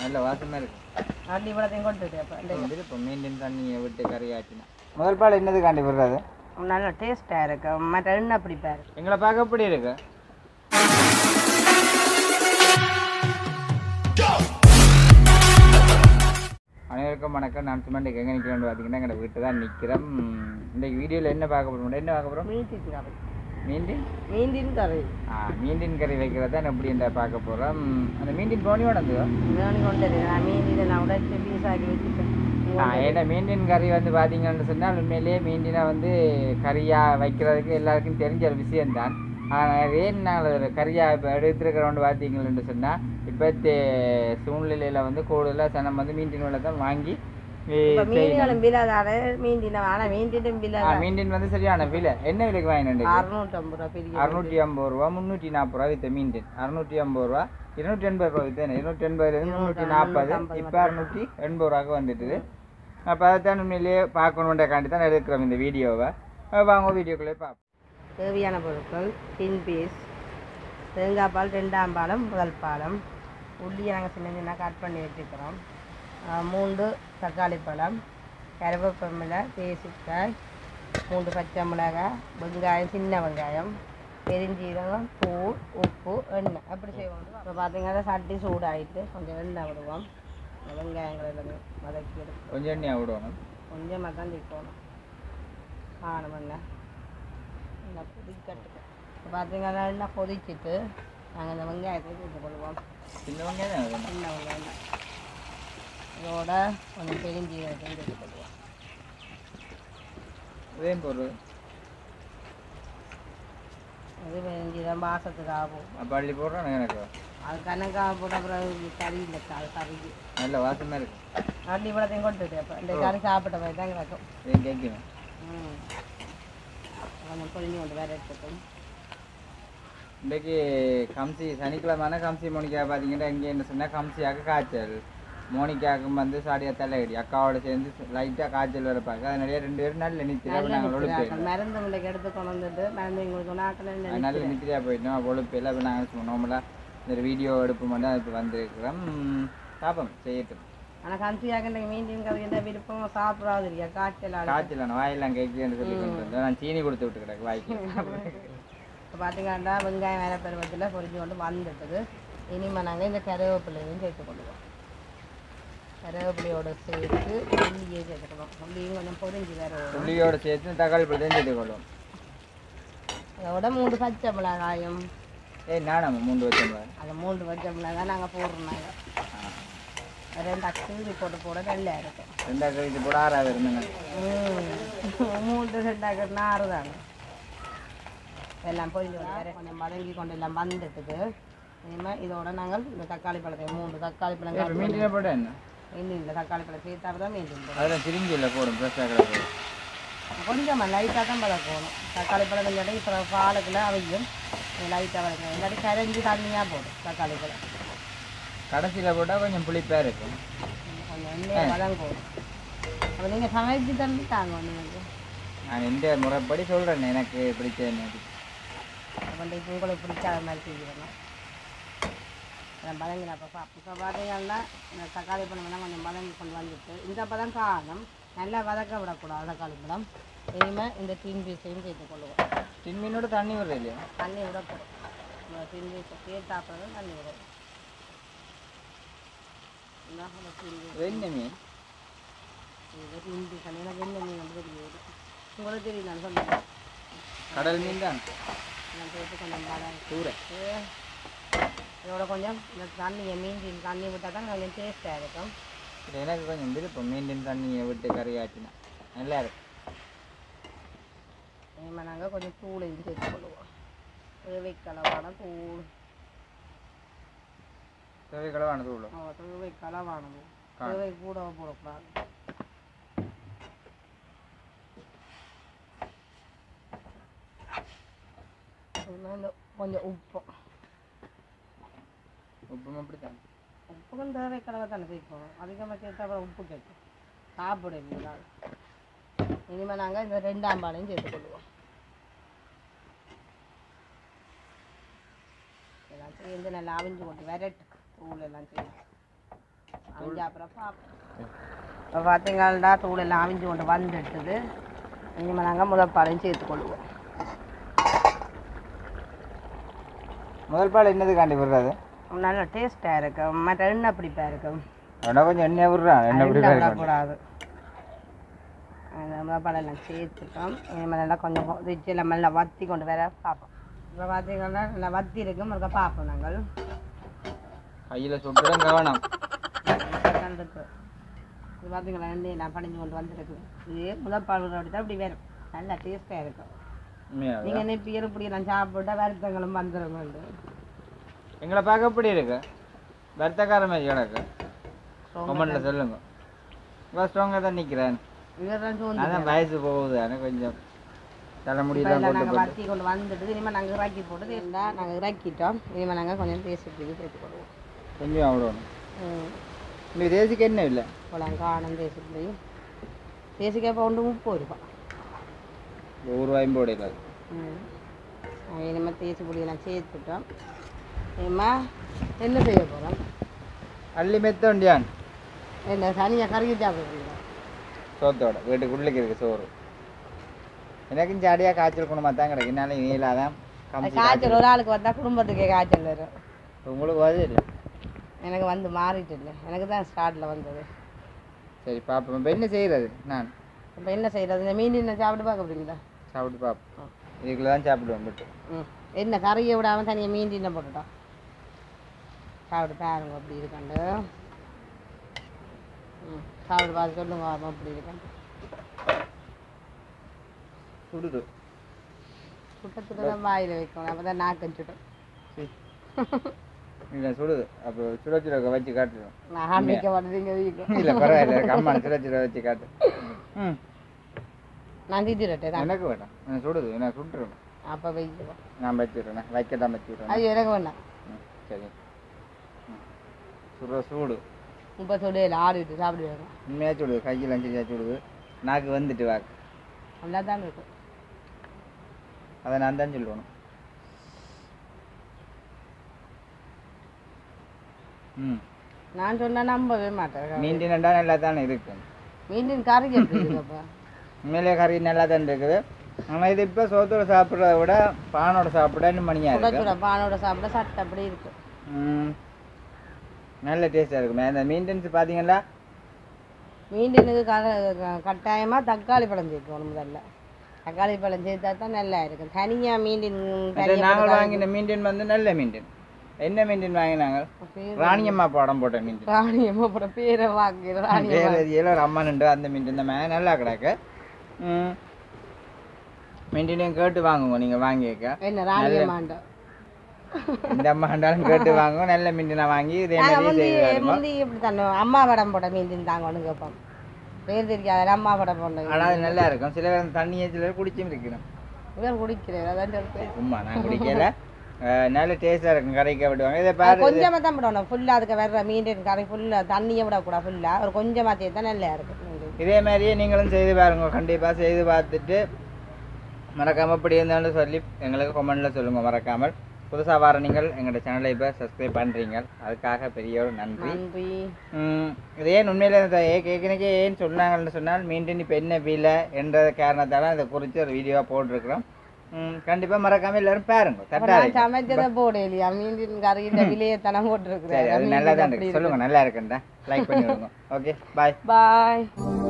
நல்ல வாசமாக இருக்கு அள்ளி இவ்வளோத்தையும் கொண்டுட்டு அப்போ வந்துட்டு இப்போ மீண்டும் தண்ணியை விட்டு கறி ஆச்சுனா முதல் பால் என்னதுக்காண்டி விடுறது நல்ல டேஸ்ட்டாக இருக்கு மற்ற எண்ணெய் பிடிப்பாரு எங்களை பார்க்க எப்படி இருக்கு அனைவருக்கும் வணக்கம் நான் சும்மா இன்றைக்கு எங்கே நிற்கிறேன்னு பார்த்தீங்கன்னா எங்கள் வீட்டு தான் நிற்கிறோம் இன்றைக்கு வீடியோவில் என்ன பார்க்க போகிறோம் என்ன பார்க்க போகிறோம் மீன் கறி மீண்டின் மீந்தின் கறி ஆ மீண்டின் கறி வைக்கிறது தான் எப்படி இந்த பார்க்க போகிறோம் அந்த மீண்டின் போனியோட இருந்ததோ நான் கொண்டு நான் மீன் நான் உடச்சி பீஸ் ஆக்கி வச்சுட்டேன் ஆ, ஏன்னா மீண்டின் கறி வந்து பார்த்தீங்கன்னு சொன்னால் உண்மையிலேயே மீண்டினை வந்து கறியாக வைக்கிறதுக்கு எல்லாருக்கும் தெரிஞ்ச ஒரு விஷயம்தான் ஆனால் ஏன் நாங்கள் ஒரு கறியாக இப்போ எடுத்துருக்கிறோன்னு பார்த்தீங்கன்னு சொன்னால் இப்போ சூழ்நிலையில் வந்து கூடுதலாக சனம் வந்து மீண்டின் விலை தான் வாங்கி இப்போ மீன்களும் விலாதாட மீந்தின ஆனால் மீந்தினும் ஆ, விலாத மீண்டின் வந்து சரியான விலை என்ன விலைக்கு வாங்கினு அறுநூற்றம்பது ரூபா பெரிய அறுநூற்றி ஐம்பது ரூபா முந்நூற்றி நாற்பது ரூபா வித்த மீண்டின் அறுநூற்றி ஐம்பது ரூபா இருநூற்றி எண்பது ரூபா வித்தேன் இருநூற்றி எண்பதுலேருந்து முந்நூற்றி நாற்பது இப்போ அறுநூற்றி எண்பது ரூபாய்க்கு வந்துட்டுது அப்போ அதைத்தான் உண்மையிலேயே பார்க்கணுன்றக்காண்டி தான் எடுக்கிறோம் இந்த வீடியோவை அஹ் வாங்க வீடியோக்குள்ளே பார்ப்போம் தேவையான பொருட்கள் டின் பீஸ் தேங்காய் பால் ரெண்டாம் பாலம் முதல் பாலம் உள்ளியை நாங்கள் சின்ன சின்ன கட் பண்ணி வச்சுக்கிறோம் ஆஹ் மூன்று தக்காளி பழம் கருவேப்பமிலை தேசிக்காய் மூன்று பச்சை மிளகாய் வெங்காயம் சின்ன வெங்காயம் பெருஞ்சீரகம் பூ உப்பு எண்ணெய் அப்படி செய்வோம் இப்போ பார்த்தீங்கன்னா சட்டி சூடாயிட்டு கொஞ்சம் எண்ணெய் விடுவோம் இந்த வெங்காயங்கள் எல்லாமே வதக்கி எடுத்து கொஞ்சம் எண்ணெய் விடணும் கொஞ்சமாக தான் திக்கணும் ஆணும் எண்ணெய் நல்லா கொதிக்கட்டுங்க இப்போ பார்த்தீங்கன்னா நல்லா கொதிச்சிட்டு நாங்கள் இந்த வெங்காயத்தை சேர்த்து கொள்வோம் சின்ன வெங்காயம் தான் வேணும் சின்ன வெங்காயம் இதோட கொஞ்சம் பெருஞ்சீரகத்தையும் சேர்த்து கொள்வோம் இதையும் போடுறது அது பெருஞ்சீரகம் வாசத்துக்கு ஆகும் அப்போ அள்ளி போடுறோம் எனக்கு அது கணக்காக போட்ட அப்புறம் கறி இல்லை அது கறிக்கு நல்ல வாசமாக இருக்கு அள்ளி இவ்வளோத்தையும் கொண்டுட்டு அப்போ இந்த கறி சாப்பிட்ட மாதிரி தான் கிடக்கும் இதையும் கேட்கணும் ம் கொஞ்சம் பொழிஞ்சு கொண்டு வேற எடுத்துக்கும் இன்றைக்கு கம்சி சனிக்கிழமான கம்சி மோனிக்கா பார்த்தீங்கன்னா இங்கே என்ன சொன்னால் கம்சியாக காய்ச்சல் மோனிக்காவுக்கும் வந்து சாடியா தலையடி அக்காவோட சேர்ந்து லைட்டாக காய்ச்சல் வர பார்க்க அதனால ரெண்டு பேரும் நல்ல நித்திரியா நாங்கள் ஒழுப்பேன் மருந்து உங்களுக்கு எடுத்து கொண்டு வந்துட்டு மருந்து எங்களுக்கு நாக்கில் நல்ல நித்திரியா போயிட்டோம் ஒழுப்பையில் இப்போ நாங்கள் சொன்னோம்ல இந்த வீடியோ எடுப்பு மட்டும் இப்போ வந்திருக்கிறோம் பார்ப்போம் செய்யட்டும் ஆனால் கன்சியாக மீண்டும் கறி என்ன விருப்பம் சாப்பிடாது இல்லையா காய்ச்சல் ஆளு காய்ச்சல் வாயெல்லாம் கேட்குன்னு சொல்லி கொண்டு வந்தேன் நான் சீனி கொடுத்து விட்டு கிடக்கு வாய்க்கு இப்போ பார்த்தீங்கன்னா வெங்காயம் வேலை பருவத்தில் பொரிஞ்சு கொண்டு வந்துட்டுது இனிமேல் நாங்கள் இந்த கருவேப்பிலையும் சேர்த்து கொள்ளுவோம் கருவேப்பிலையோட சேர்த்து உள்ளியே சேர்த்துக்கணும் உள்ளியும் கொஞ்சம் பொரிஞ்சு வேற வரும். உள்ளியோட சேர்த்து தக்காளி பழத்தையும் சேர்த்து கொள்ளும் அதோட மூன்று பச்சை மிளகாயும் ஏய் நானும் மூன்று வச்சோம்ல அந்த மூன்று பச்சை மிளகாய் நாங்கள் போடுறோம் நாங்கள் ரெண்டு அக்கி போட்டு போட நல்லா இருக்கும் ரெண்டாவது கழிச்சு போட ஆறாவது இருந்துங்க ம். மூன்று ரெண்டாக்கட்டுனா ஆறு தானே எல்லாம் பொரிஞ்சு கொண்டு வேற கொஞ்சம் மதங்கி கொண்டு எல்லாம் வந்துட்டுது இனிமேல் இதோட நாங்கள் இந்த தக்காளி பழத்தை மூன்று தக்காளி இப்போ பழம் மீண்டின போட என்ன மீண்டும் இந்த தக்காளி பழம் சேர்த்தா தான் மீண்டும் போடும் அதில் திரும்பி இல்லை போடும் ஃப்ரெஷ்ஷாக கிடக்கு கொஞ்சமாக லைட்டாக தான் வதக்கணும் தக்காளி பழம் இல்லாட்டி இப்போ பாலுக்குள்ள அவையும் லைட்டாக வதக்கணும் இல்லாட்டி கரைஞ்சி தண்ணியாக போடும் தக்காளி பழம் கடைசியில் போட்டால் கொஞ்சம் புளிப்பாக இருக்கும் கொஞ்சம் எண்ணெய் வதங்கும் அப்போ நீங்கள் சமைச்சு தண்ணி தாங்க நீங்கள் நான் எந்த முறைப்படி சொல்கிறேன் எனக்கு பிடிச்ச எனக்கு அப்போ இப்போ உங்களுக்கு பிடிக்காத மாதிரி செஞ்சிடணும் அதான் பதங்கின அப்போ இப்போ பார்த்தீங்கன்னா இந்த தக்காளி பழமெல்லாம் கொஞ்சம் பதங்கி கொண்டு வந்துட்டு இந்த பதம் காணும் நல்லா வதக்க விடக்கூடாது தக்காளி பழம் இனிமேல் இந்த டீன் பீஸையும் சேர்த்து கொள்ளுவோம் டின் மீனோட தண்ணி வருது இல்லையா தண்ணி விடப்படும் இந்த டீன் பீஸை சேர்த்தாப்புறம் தண்ணி விடும் இதான் அந்த டீன் பீஸ் இது என்ன மீன் இது டீன் பீஸ் எனக்கு என்ன மீன் வந்து தெரியாது உங்களுக்கு தெரியும் நான் சொல்லுங்கள் கடல் மீன் தான் நான் சேர்த்து கொஞ்சம் பதம் தூர இதோட கொஞ்சம் இந்த தண்ணியை மீன் தண்ணி விட்டால் தான் கொஞ்சம் டேஸ்ட்டாக இருக்கும் இது எனக்கு கொஞ்சம் விருப்பம் மீண்டின் தண்ணியை விட்டு கறி ஆட்டினா நல்லா இருக்கும் இனிமேல் நாங்கள் கொஞ்சம் தூளையும் சேர்த்து கொள்ளுவோம் தேவைக்களவான தூள் தேவை களவான தூளும் தேவைக்களவானது கா- தேவை கூட போடக்கூடாது இனிமே இந்த கொஞ்சம் உப்பு உப்பும் அப்படித்தான் உப்புக்கும் தேவைக்களவை தானே சேர்க்கணும் அதிகமாக சேர்த்தா அப்புறம் உப்பு கேட்கும் சாப்பிடுவீங்களா இனிமேல் நாங்கள் இந்த ரெண்டாம் பாலையும் சேர்த்து கொள்ளுவோம் எல்லாம் சேர்ந்து நல்லா அவிஞ்சு போட்டு விரட்டு தூள் எல்லாம் சேர்த்து அவிஞ்ச அப்புறம் பார்ப்போம் இப்போ பார்த்தீங்கன்னா தூள் எல்லாம் அவிஞ்சு கொண்டு வந்துட்டுது இனிமேல் நாங்கள் முதற்பாலையும் சேர்த்துக்கொள்வோம் முதல் பால் என்னதுக்காண்டி விடுறது நல்ல டேஸ்ட்டாக இருக்கும் மற்ற எண்ணெய் பிடிப்பாக இருக்கும் வேணா கொஞ்சம் எண்ணெய் விடுறான் எண்ணெய் எண்ணெய் பிடிப்பா விடக்கூடாது அந்த முதற்பாலை எல்லாம் சேர்த்துட்டோம் இனிமேல் நல்லா கொஞ்சம் ரிச்சில் நல்லா வத்தி கொண்டு வர பார்ப்போம் இப்போ பார்த்தீங்கன்னா நல்லா வத்தி இருக்கும் ஒருக்கா பார்ப்போம் நாங்கள் கையில் சுட்டுதான் கவனம் கண்டுட்டு இது பார்த்தீங்களா எண்ணெய் நான் பணிஞ்சு கொண்டு வந்துருக்கு இது முதற்பால் அப்படி தான் இப்படி வரும் நல்லா டேஸ்ட்டாக இருக்கும் உண்மையாவே. நீங்கள் என்ன பேர் இப்படி நான் சாப்பிட்டா வருத்தங்களும் வந்துடும் எங்களை பார்க்க எப்படி இருக்கு வருத்தக்கார மாதிரி கிடக்கு கமெண்ட்ல சொல்லுங்க இவ்வளோ ஸ்ட்ராங்காக தான் நிற்கிறேன் இவரெல்லாம் சோர்ந்து அதான் வயசு போகுது ஆனால் கொஞ்சம் இப்போ தலைமுடியெல்லாம் எல்லாம் போட்டு நாங்கள் போட்டு வத்தி கொண்டு வந்துட்டு இனிமேல் நாங்கள் இறக்கி போட்டு இருந்தால் நாங்கள் இறக்கிட்டோம் இனிமேல் நாங்கள் கொஞ்சம் தேசிப்பிடிக்கு சேர்த்துக்கொள்வோம் கொஞ்சம் அவ்வளோ இந்த தேசிக்கு என்ன இல்லை போலாம் காணும் தேசிப்பிடி தேசிக்காய் இப்போ ஒன்று முப்பது ரூபாய் ஒரு ரூபாயும் போடல நாங்கள் இனிமேல் தேசி புளியெல்லாம் சேர்த்துட்டோம் இனிமேல் என்ன செய்ய போகிறோம் அள்ளி மெத்த உண்டியான் என்ன தனியாக கருகி சாப்பிடுறீங்களா சோத்தோட வீட்டுக்குள்ளுக்கு இருக்கு சோறு எனக்கும் ஜாடியாக காய்ச்சல் குணமாக தான் கிடக்கு என்னால நீலாதான் காமிச்சு காய்ச்சல் ஒரு ஆளுக்கு வந்தால் குடும்பத்துக்கே காய்ச்சல் வரும் உங்களுக்கு வருது இல்லை எனக்கு வந்து மாறிட்டு இல்லை எனக்கு தான் ஸ்டார்ட்டில் வந்தது சரி பாப்போம் இப்போ என்ன செய்கிறது நான் இப்போ என்ன செய்கிறது இந்த மீன் என்ன சாப்பிட்டு பார்க்க போறீங்களா சாப்பிட்டு பார்ப்போம் இதுக்குள்ள தான் சாப்பிடுவோம் விட்டு ம் என்ன கறியை விடாமல் தனியாக மீன் என்ன போட்டுட்டோம் சாப்பிட்டு பாருங்க அப்படி இருக்காண்டு ம் சாப்பிட்டு பார்த்து சொல்லுங்க அப்படி இருக்காண்டு சுடுது சுட்டத்தில் தான் வாயில் வைக்கணும் அப்போ தான் நாக்கு சுட்டும் சரி. இல்லை சுடுது அப்போ சுட சுட வச்சு காட்டுறோம் நான் வைக்க மாட்டேங்க வீக்கும் இல்லை பரவாயில்ல இருக்கு அம்மா சுட சுட வச்சு காட்டு ம் நான் தீத்திரட்டே தான் எனக்கு வேண்டாம் எனக்கு சுடுது எனக்கு சுட்டுரும் அப்போ வைக்கிறோம் நான் வச்சுடுறேன் வைக்க தான் வச்சுடுறேன் அது எனக்கு வேண்டாம் ம், சரி ம். சுடுற சூடு இப்போ சொல்லி ஆடிட்டு சாப்பிடுவாங்க உண்மையாக சுடுது கையில் சரியாக சுடுது நாக்கு வந்துட்டு வாக்கு நல்லா தான் இருக்கும் அதை நான் தான் சொல்லணும் ம் நான் சொன்னா நம்பவே மாட்டேன் மீன் நண்டா நல்லா தானே இருக்கு மீன் கறி எப்படி இருக்குப்பா உண்மையிலே கறி நல்லா தான் இருக்குது ஆனால் இது இப்போ சோத்தோட சாப்பிட்றத விட பானோட சாப்பிட இன்னும் மணியாக சுட இருக்கு சுட பானோட சாப்பிட சட்டை அப்படி இருக்கு ம். நல்ல டேஸ்டாக இருக்கும் அந்த மீன்டென்ஸ் பார்த்தீங்கன்னா மீனுக்கு க கட்டாயமாக தக்காளி பழம் சேர்க்கணும் முதல்ல தக்காளி பழம் சேர்த்தா தான் நல்லா இருக்கும் தனியாக மீன் அது நாங்கள் வாங்கின மீன்டென் வந்து நல்ல மீன்டென் என்ன மீன்டென் வாங்கினாங்க ராணியம்மா படம் போட்ட மீன்டென் ராணியம்மா அப்புறம் பேரை வாங்கி ராணி வேறு எதில் ஒரு அம்மா நின்று அந்த மீன் இந்த மாதிரி நல்லா கிடக்கு ம் மீன்டெனையும் கேட்டு வாங்குங்க நீங்கள் வாங்கிக்க என்ன ராணியம்மாண்ட இந்த அம்மா கண்டாலும் கேட்டு வாங்குங்க நல்ல மீன்டெனை வாங்கி இதே நாங்கள் மாதிரி முந்தி செய்து வருவோம் முந்தி இப்படி தானே அம்மா படம் போட்ட மீன் தாங்கன்னு கேட்போம் பேர் தெரியாத அம்மா படம் போட்ட ஆனால் அது நல்லா இருக்கும் சில பேர் தண்ணியை சில பேர் குடிச்சும் இருக்கணும் இவர் குடிக்கிறேன் அதான் சொல்றேன் சும்மா நான் குடிக்கல அஹ் நல்ல டேஸ்டாக இருக்கும் கடைக்க விடுவாங்க இதை பாரு கொஞ்சமாக தான் விடணும் ஃபுல்லாக அதுக்கு வர்ற மீன் கறி ஃபுல்லாக தண்ணியை விடக்கூடாது ஃபுல்லாக ஒரு கொஞ்சமாக சேர்த்தா நல்லா இருக்கும் மீன். இதே மாதிரியே நீங்களும் செய்து பாருங்க கண்டிப்பாக செய்து பார்த்துட்டு மறக்காமல் இப்படி இருந்தாலும் சொல்லி எங்களுக்கு கமெண்டில் சொல்லுங்கள் மறக்காமல் புதுசாக வர நீங்கள் எங்களோட சேனலை இப்போ சப்ஸ்கிரைப் பண்ணுறீங்க அதுக்காக பெரிய ஒரு நன்றி நன்றி ம், இது ஏன் உண்மையிலே இந்த ஏ- ஏற்கனவே ஏன் சொன்னாங்கன்னு சொன்னால் மீண்டும் இப்போ என்ன விலை என்ற காரணத்தால் இதை குறித்து ஒரு வீடியோவாக போட்டிருக்கிறோம் கண்டிப்பாக மறக்காமல் எல்லாரும் பாருங்க அப்ப தட்டாது நான் சமைச்சதை போட இல்லையா மீன் கறியின் விலையை தானே சரி அது போட்டிருக்கிறேன் நல்லா தான் இருக்கு சொல்லுங்கள் நல்லா இருக்குண்டா லைக் பண்ணி விடுங்க ஓகே பாய் பாய்